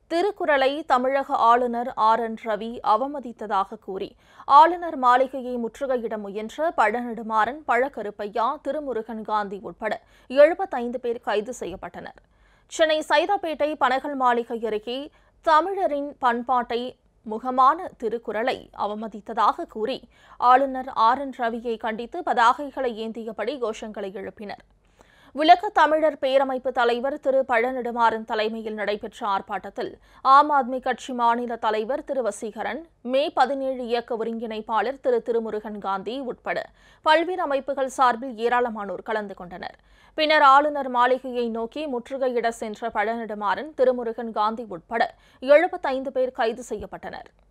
திருக்குறளை தமிழக ஆளுநர் ஆர் என் ரவி அவமதித்ததாக கூறி ஆளுநர் மாளிகையை முற்றுகையிட முயன்ற பழநெடுமாறன் பழக்கருப்பையா திருமுருகன் காந்தி உட்பட எழுபத்தைந்து பேர் கைது செய்யப்பட்டனர் சென்னை சைதாப்பேட்டை பனகல் மாளிகை அருகே தமிழரின் பண்பாட்டை முகமான திருக்குறளை அவமதித்ததாக கூறி ஆளுநர் ஆர் என் ரவியை கண்டித்து பதாகைகளை ஏந்தியபடி கோஷங்களை எழுப்பினர் உலக தமிழர் பேரமைப்பு தலைவர் திரு பழநெடுமாறன் தலைமையில் நடைபெற்ற ஆர்ப்பாட்டத்தில் ஆம் ஆத்மி கட்சி மாநில தலைவர் திரு வசீகரன் மே பதினேழு இயக்க ஒருங்கிணைப்பாளர் திரு திருமுருகன் காந்தி உட்பட பல்வேறு அமைப்புகள் சார்பில் ஏராளமானோர் கலந்து கொண்டனர் பின்னர் ஆளுநர் மாளிகையை நோக்கி முற்றுகையிட சென்ற பழநெடுமாறன் திருமுருகன் காந்தி உட்பட எழுபத்தைந்து பேர் கைது செய்யப்பட்டனர்